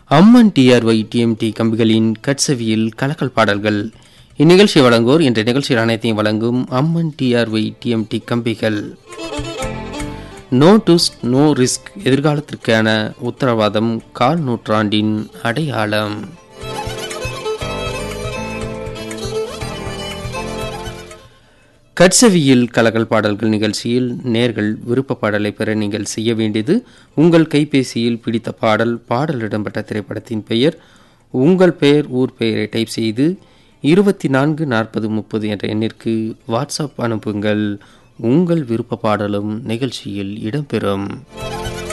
அம்மன் TRY TMT கம்பிகளின் கட்சவியில் கலக்கல் பாடல்கள் இந்நிகழ்ச்சி வழங்குவோர் என்ற நிகழ்ச்சியில் அனைத்தையும் வழங்கும் அம்மன் டிஆர்ஒய் டிஎம்டி கம்பிகள் நோ டுஸ் நோ ரிஸ்க் எதிர்காலத்திற்கான உத்தரவாதம் கால் நூற்றாண்டின் அடையாளம் கட்சவியில் கலகல் பாடல்கள் நிகழ்ச்சியில் நேர்கள் விருப்ப பாடலை பெற நீங்கள் செய்ய வேண்டியது உங்கள் கைபேசியில் பிடித்த பாடல் பாடல் இடம்பெற்ற திரைப்படத்தின் பெயர் உங்கள் பெயர் ஊர் பெயரை டைப் செய்து இருபத்தி நான்கு நாற்பது முப்பது என்ற எண்ணிற்கு வாட்ஸ்அப் அனுப்புங்கள் உங்கள் விருப்ப பாடலும் நிகழ்ச்சியில் இடம்பெறும்